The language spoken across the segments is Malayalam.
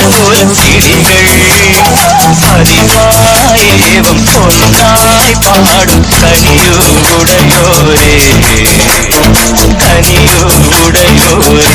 പോലും കിളികൾ പതിവായേവം ഒന്നായി പാടും കനിയൂടയോരേ കനിയൂടയോരേ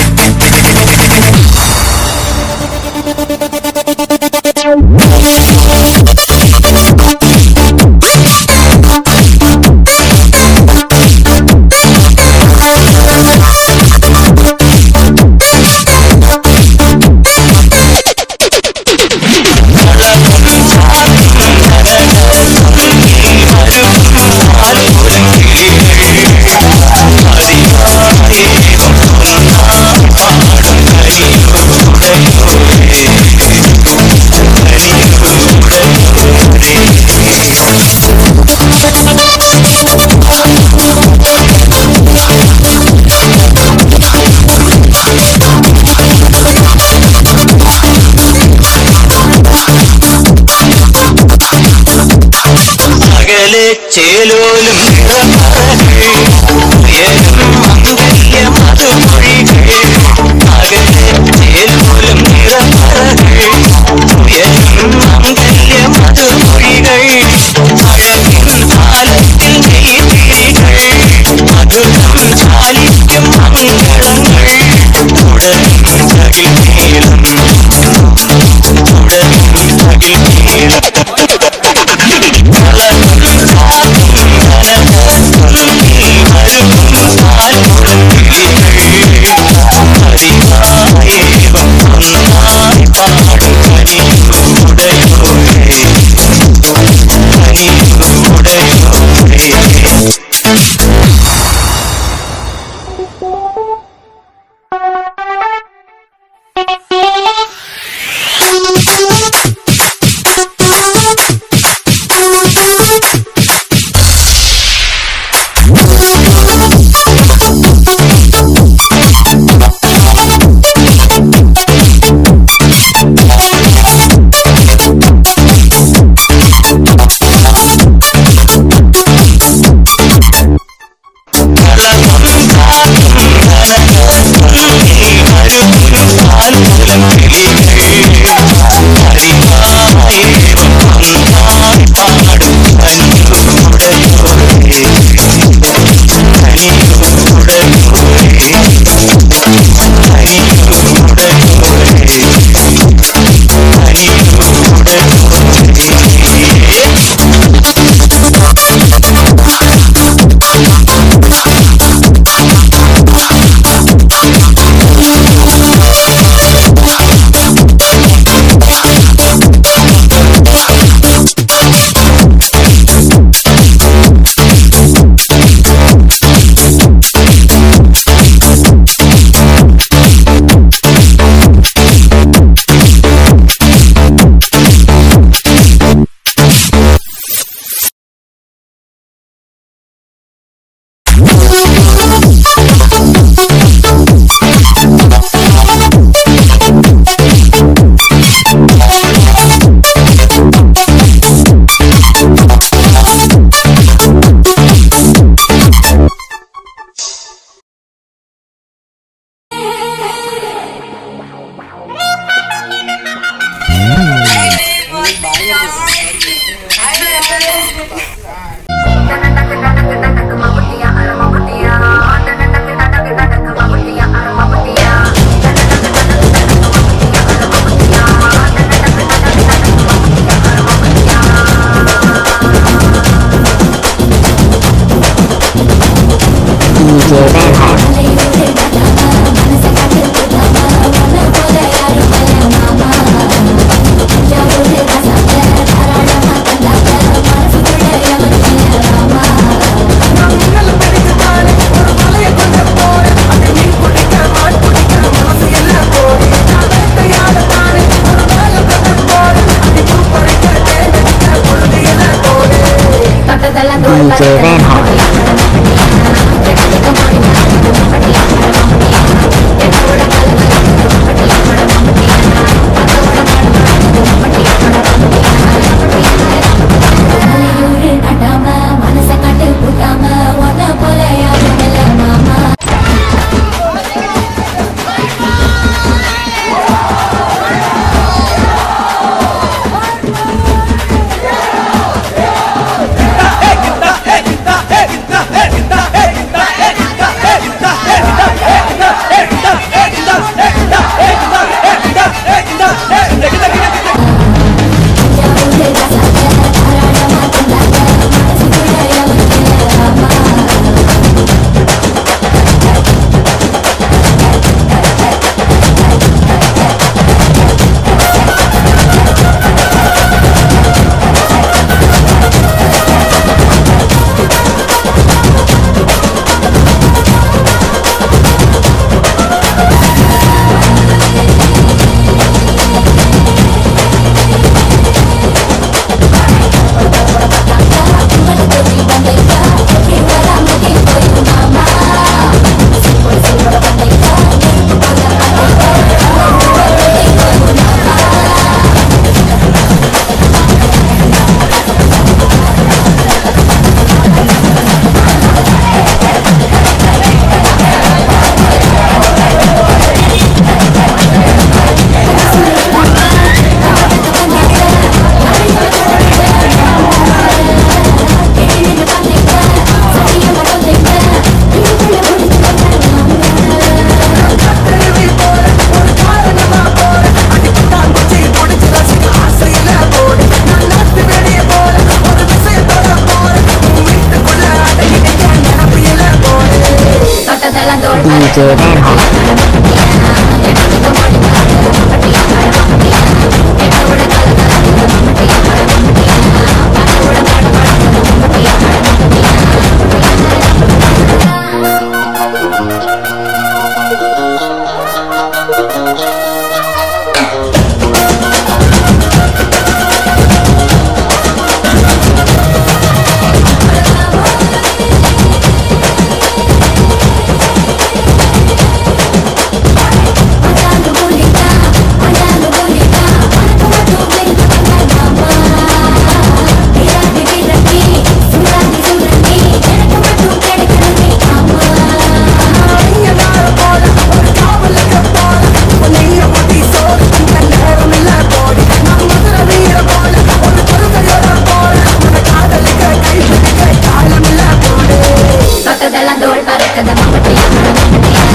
അകലെ ചേലോലും ഉയരും മംഗല്യമധുമൊഴികൾ അകലെ ചേലോലും ഉയരും മംഗല്യമധുമൊഴികൾ അഴകിൻ കാലത്തിൽ നെയ്തിരികൾ മധുരം ചാലിക്കും മംഗളങ്ങൾ തുടരും തകിൽ നീളം തുടരും തകിൽ നീളം Thank you. DJ Neha. Andando bonita, andando bonita, como tú ven con mamá. Mírate, mírate, súrate, súrate, quiere como tú quieres que me ama. Toca la dor para cada mamá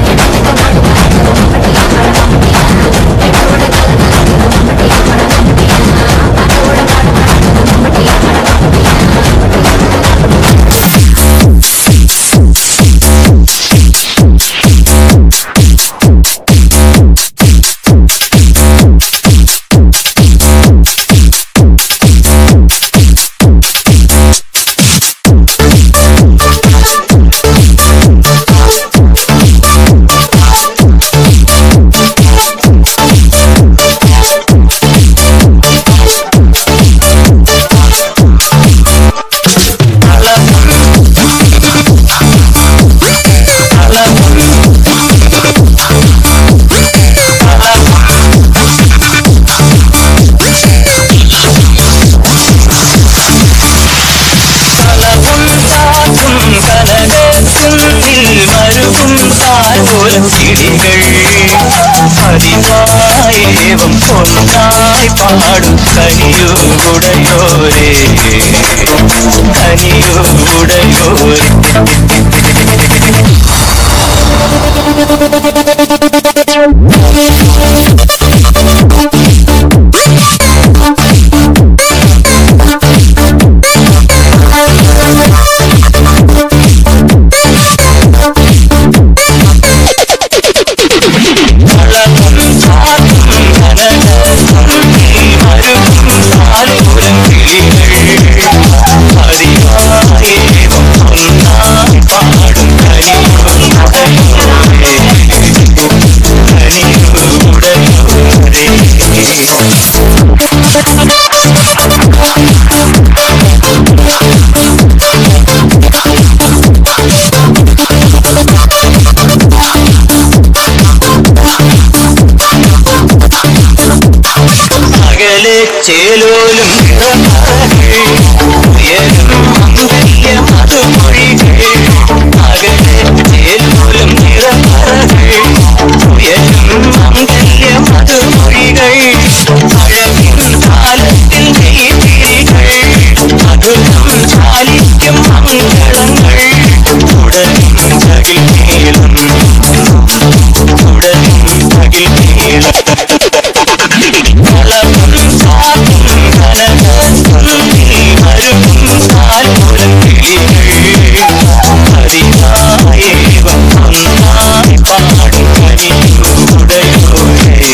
കളവുണ്ടാക്കും കനകത്തുന്നിൽ മരുകും താലോലം കിളികൾ പതിവായേവം പൊന്നായി പാടും കനിയൂടയോരേ കനിയൂടയോരേ കളവും ചാത്തും കനകത്തുന്നിൽ മരുകും താലോലം കിളികൾ പതിവായേവം പൊന്നായി പാടും കനിയൂടയോരേ കനിയൂടയോരേ അകലെ ചേലോലും ഉയരും മംഗല്യ മധുമൊഴികൾ അകലെ ചേലോലും ഉയരും മംഗല്യ മധുമൊഴികൾ അഴകിൻ കാലത്തിൽ നെയ്തിരികൾ മധുരം ചാലിക്കും മംഗളങ്ങൾ തുടരും ചകിൽ നീളം തുടരും ചകിൽ നീളം കളവും ചാത്തും കനകത്തുന്നിൽ മരുകും താലോലം കിളികൾ പതിവായേവം ഒന്നായി പാടും കനിയുടയോരേ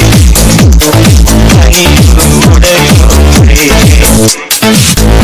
കനിയുടയോരേ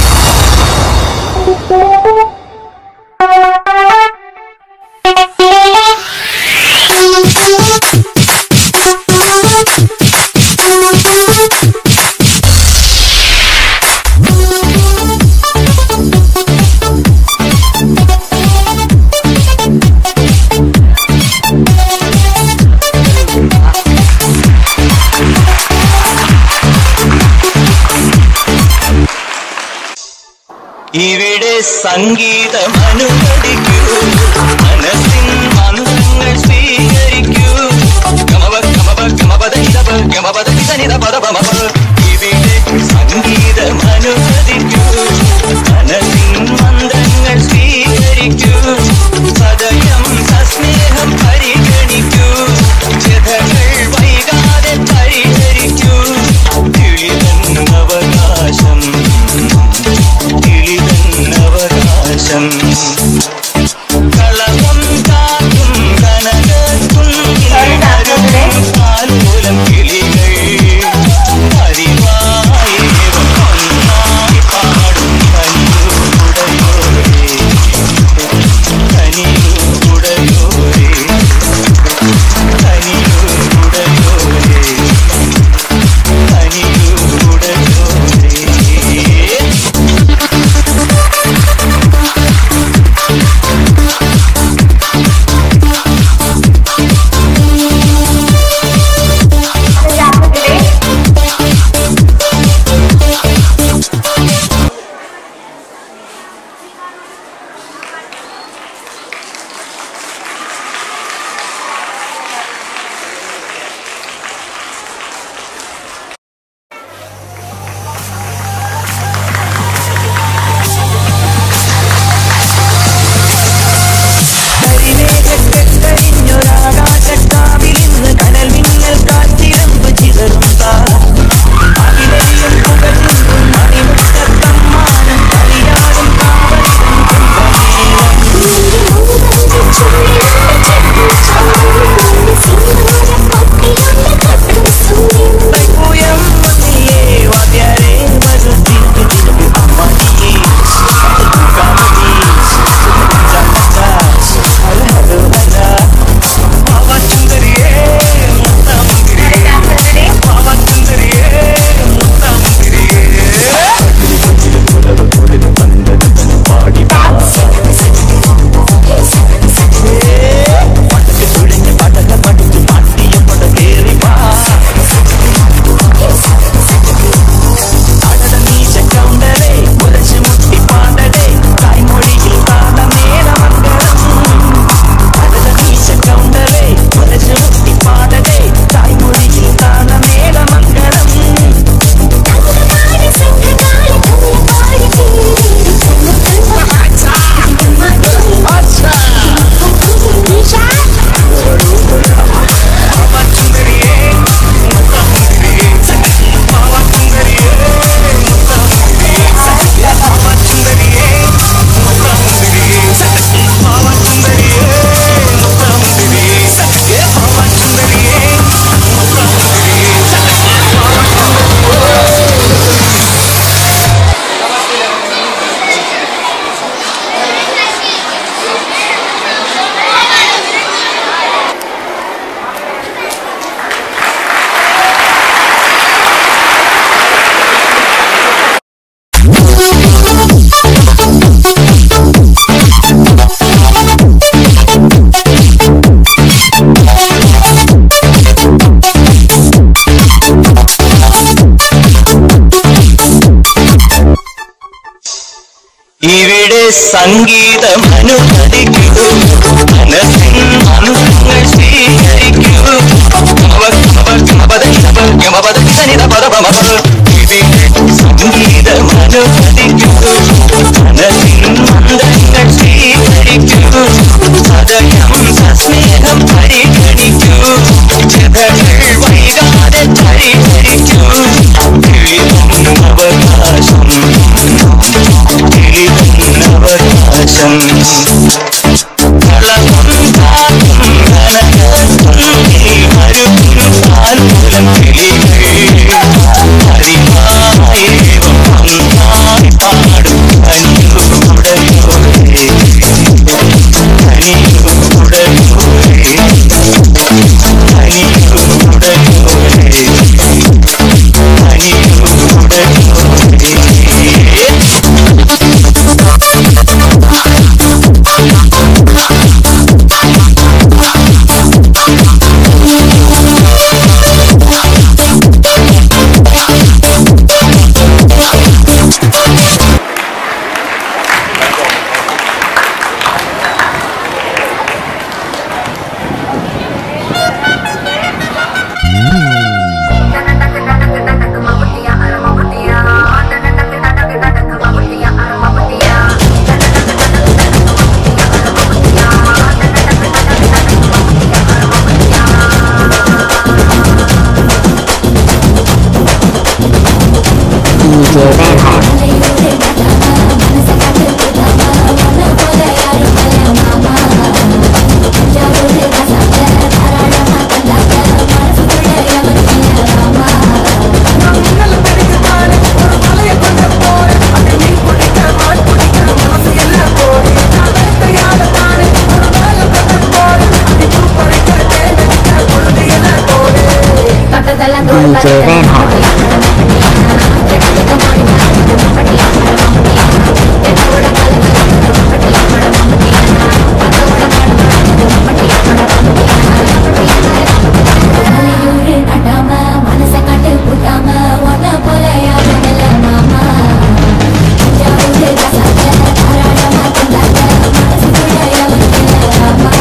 ഇവിടെ സംഗീതം അനുവദിക്കൂ മനസ്സിൻ മന്ത്രങ്ങൾ സ്വീകരിക്കൂ ഗമപ ഗമപ ഗമപദ ഇതപ ഗമപദ ഇതനിത പദ പമപ ഇവിടെ സംഗീതം അനുവദിക്കൂ മനസ്സിൻ മന്ത്രങ്ങൾ സ്വീകരിക്കൂ സദയം സസ്നേഹം പരിഗണിക്കൂ വ്യഥകൾ വൈകാതെ പരിഹരിക്കൂ കിളിതൻ അവകാശം കിളിതൻ അവകാശം സംഗീതം അനുവദിക്കൂ മനസ്സിൻ മന്ത്രങ്ങൾ സ്വീകരിക്കൂ ഗമവ ഗമവ ഗമപദ ഗമപ ഗമപദ സനിത പദ പമപ ഇവിടെ സംഗീതം അനുവദിക്കൂ മനസ്സിൻ മന്ത്രങ്ങൾ സ്വീകരിക്കൂ സദയം സസ്നേഹം പരിഗണിക്കൂ ജഗങ്ങൾ വൈകാതെ പരിഹരിക്കൂ അവകാശം അവകാശം DJ Van Hart. DJ Van Hart. മനസ്സ കാட்டு കൂട്ടാമ ഒന്ന പോലെ യാതൊന്നല്ല മാമ ധാരാളമാ കൊണ്ടാക്ക മനസ്സുകൂടെ യാതൊന്നല്ല മാമ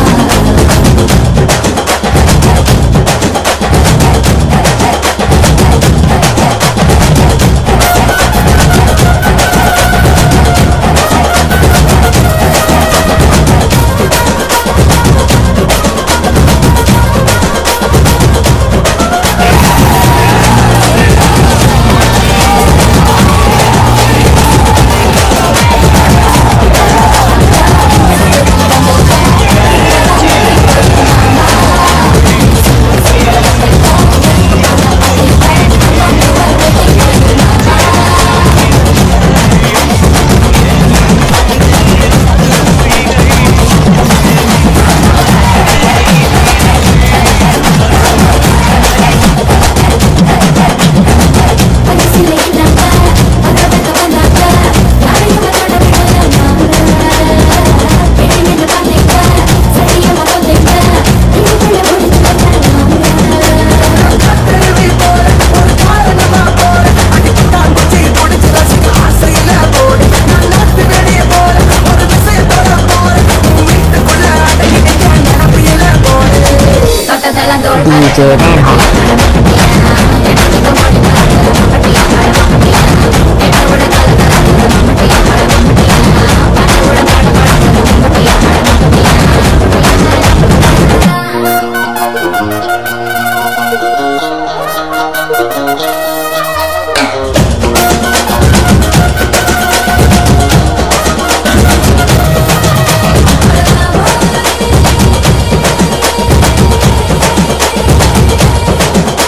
DJ Van Hart. ും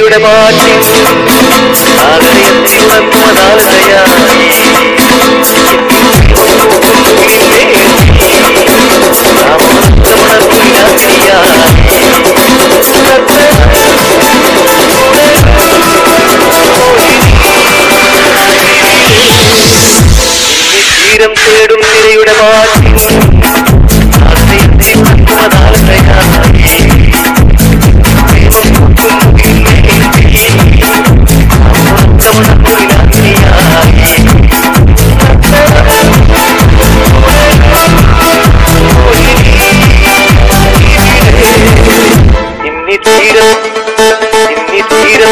തിരയുടെ പാട്ടി ആകരയത്തിൽ ഉണർത്തുമതാലതയായി തീരം തേടും തിരയുടെ പാട്ടി ആകരയത്തിൽ ഉണർത്തുമതാലതയായി തീരം ഇന്നി തീരം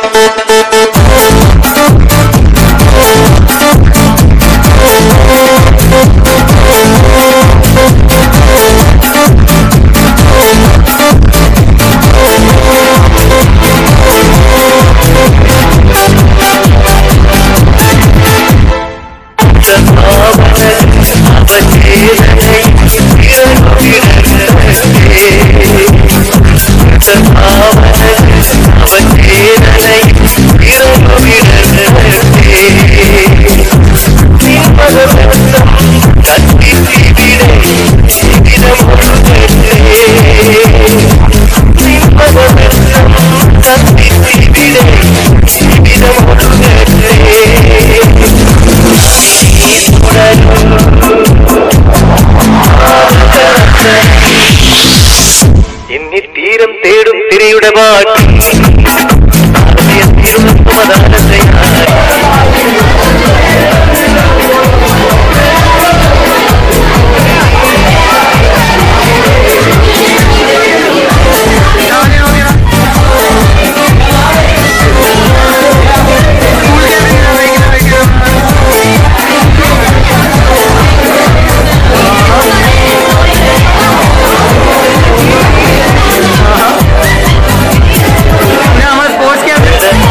ഇന്നി തീരം തേടും തിരയുടെ പാട്ടി തിരുമതാലതയായി നമ്മുടെ sports camp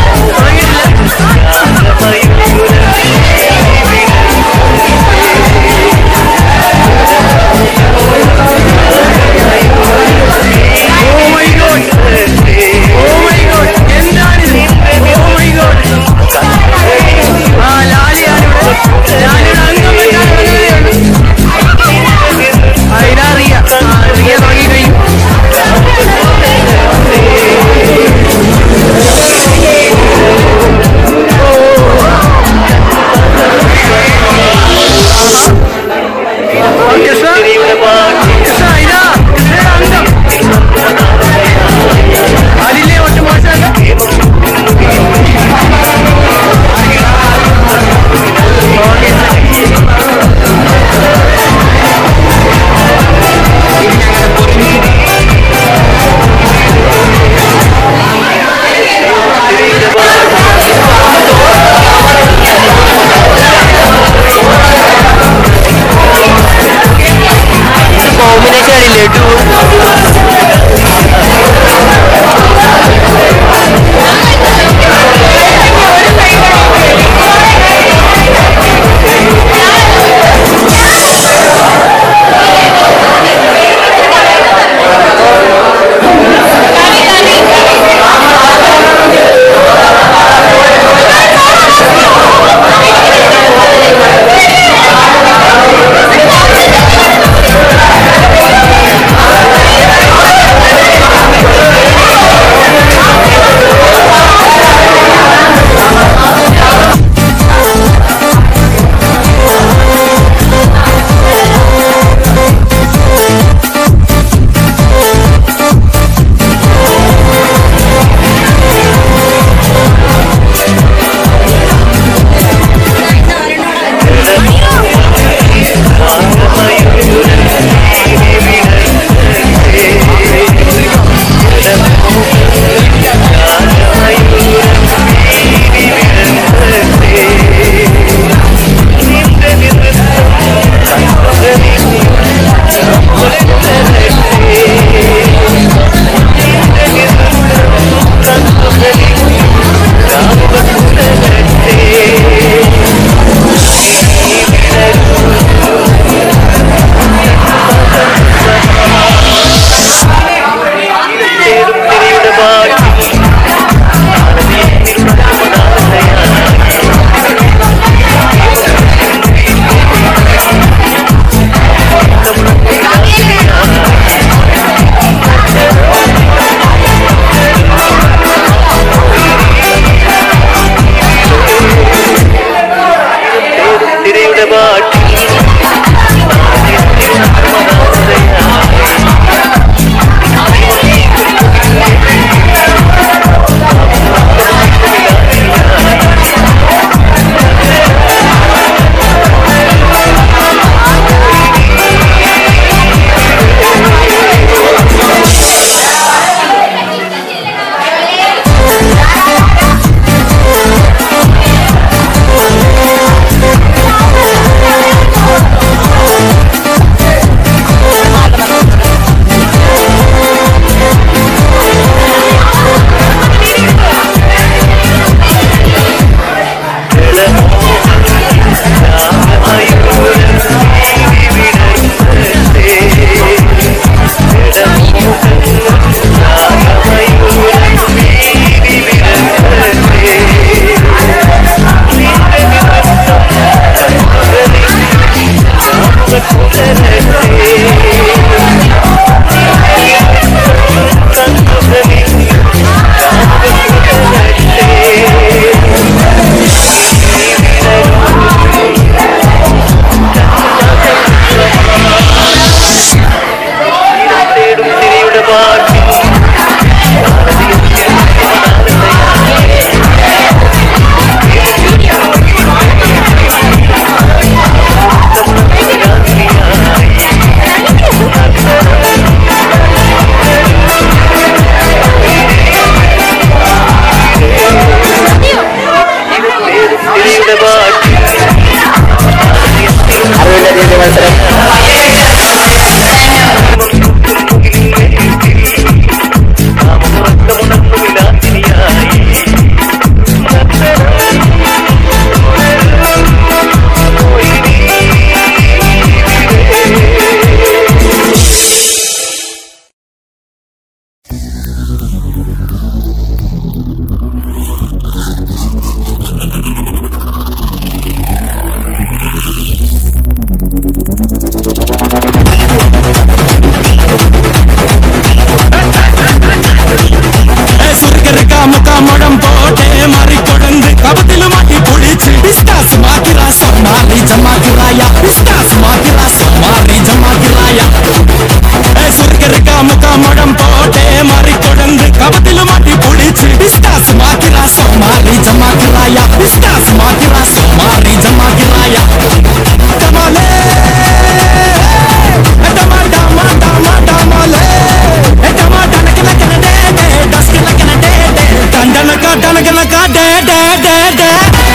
oh my god oh my god എന്താണിത് ഓ മൈ ഗോഡ് ആ ലാലിയാണ് ഇവിടെ ലാലിയുടെ അംഗം വെക്കാൻ തുടങ്ങുകയാണ് ആ ഇതാ റിയ ആ റിയ തുടങ്ങി കഴിഞ്ഞു ഓക്കെ സാർ കൃഷ്ണ ഇതാ കൃഷ്ണയുടെ അംഗം അതില്ലേ ഒറ്റ മോശമല്ല തേടും തിരിയുടെ പാട്ടിൽ തേടും തിരിയുടെ പാട്ടിൽ അറിവില്ല രീതി മത്സരം മുഖമടം പോട്ടെ മറിക്കൊടന്ന് കപത്തില് മാറ്റി പൊളിച്ച് ഡിസ്കാസ് മാറ്റിറാ സമാറി ജമാക്കിറായ ഡിസ്കാസ് മാറ്റിറാ സമാറി ജമാക്കിറായ സുർക്കരക്ക മുഖമടം പോട്ടെ മറിക്കൊടന്ന് കപത്തില് മാറ്റി പൊളിച്ച് ഡിസ്കാസ് മാറ്റിറാ സമാറി ജമാക്കിറായ ഡിസ്കാസ് മാറ്റിറാ സമാറി ജമാക്കിറായ കമലേ ഡമാ ഡമാ ഡമാ ഡമലേ ഡമാ ഡനക്കല കനഡേ ഡസ്കല കനഡേ ഡണ്ടനക ഡനകനക ഡേ ഡേ ഡേ ഡേ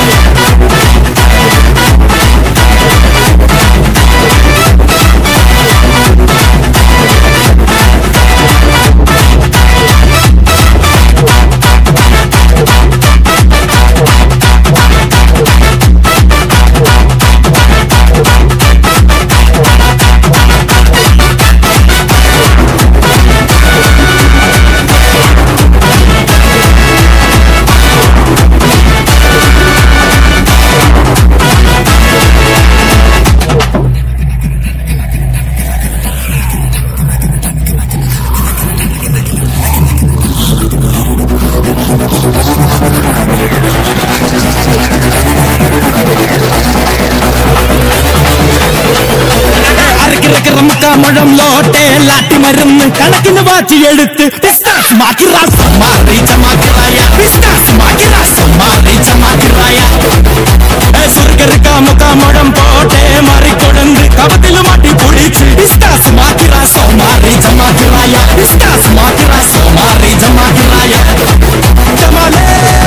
മുഴം ലോട്ടെ ലാട്ടി മരുന്ന് കണക്കിന് വാച്ചി എടുത്ത് ബിസ്നാസ് മാക്കിറാസ മാറി ചമാക്കിറായ ബിസ്നാസ് മാക്കിറാസ മാറി ചമാക്കിറായ സുർഗർക്ക മുഖമടം പോട്ടെ മാറിക്കൊടന്ന് കപത്തില് മാട്ടി പൊടിച്ച് ബിസ്നാസ് മാക്കിറാസ മാറി ചമാക്കിറായ ബിസ്നാസ് മാക്കിറാസ മാറി ചമാക്കിറായ ചമാലേ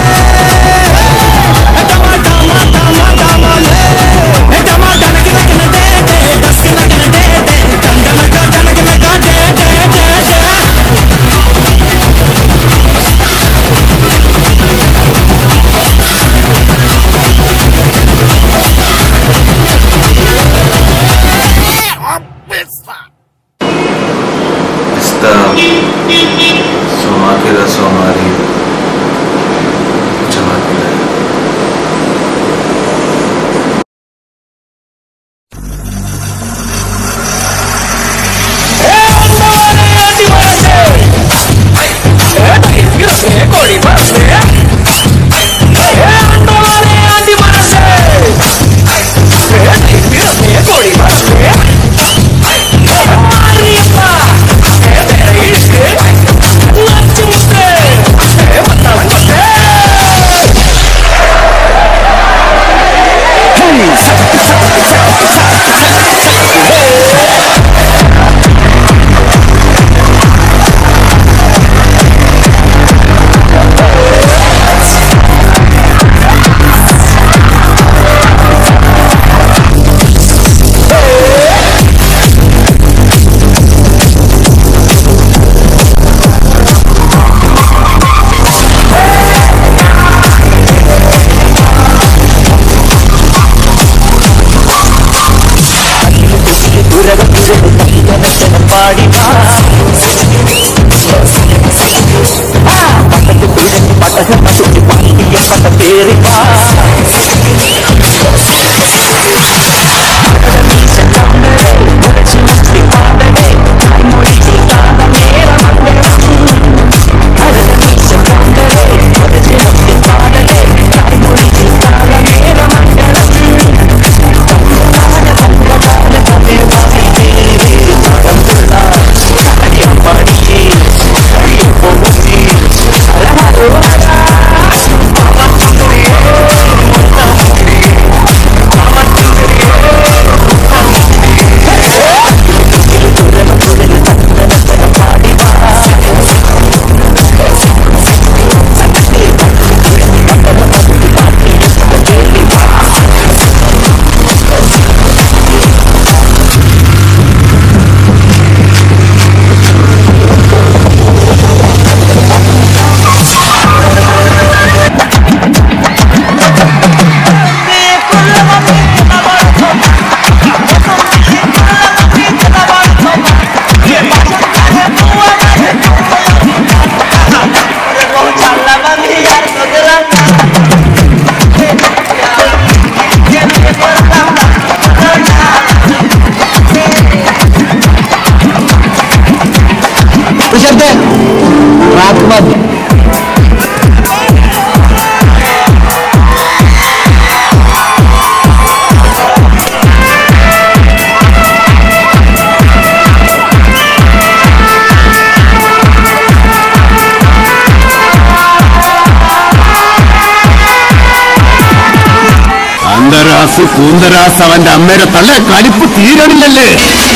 ഡമാ ഡമാ ഡമാ ഡമാലേ ഡമാ ഡനകന കന ഡേ ഡേ ഡസ്കന കന ഡേ ഡേ ഡണ്ടനക ഡനകനക ഡേ ഡേ ഡേ ഡേ Está Somakira Somari Chamakira. ും കൂന്തരാസ് അവന്റെ അമ്മയുടെ തള്ള കലിപ്പ് തീരണില്ലല്ലേ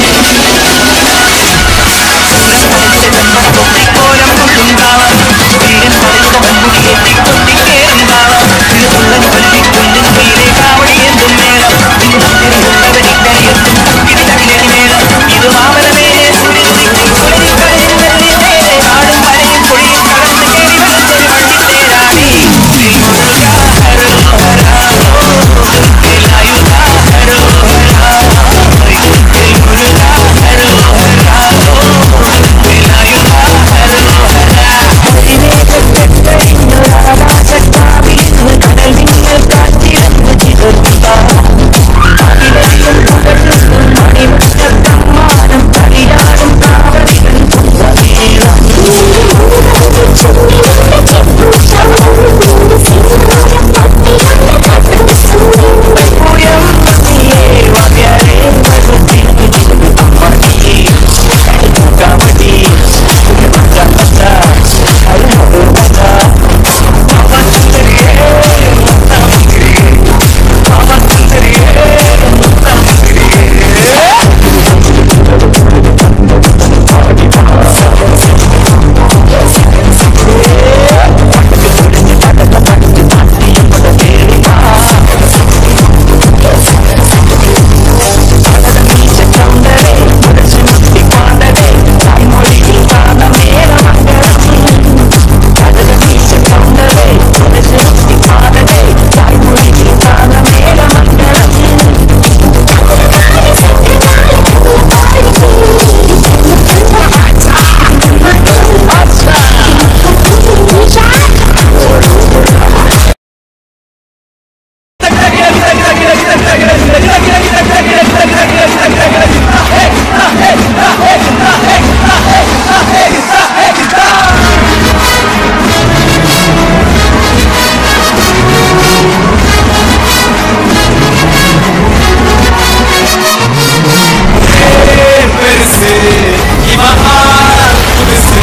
பெருசு இவன் ஆள் புதுசு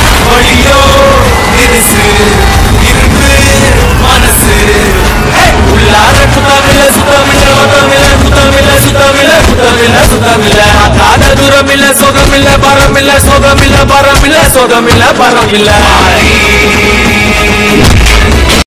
ஒளியோ பெருசு இரும்பு மனசு உள்ளார சுத்தமில்ல சுத்தமில்ல ஒத்தமில்ல சுத்தமில்ல சுத்தமில்ல சுத்தமில்ல சுத்தமில்ல காத தூரமில்ல சுகமில்ல பரமில்ல சுகமில்ல பரமில்ல சுகமில்ல பரமில்ல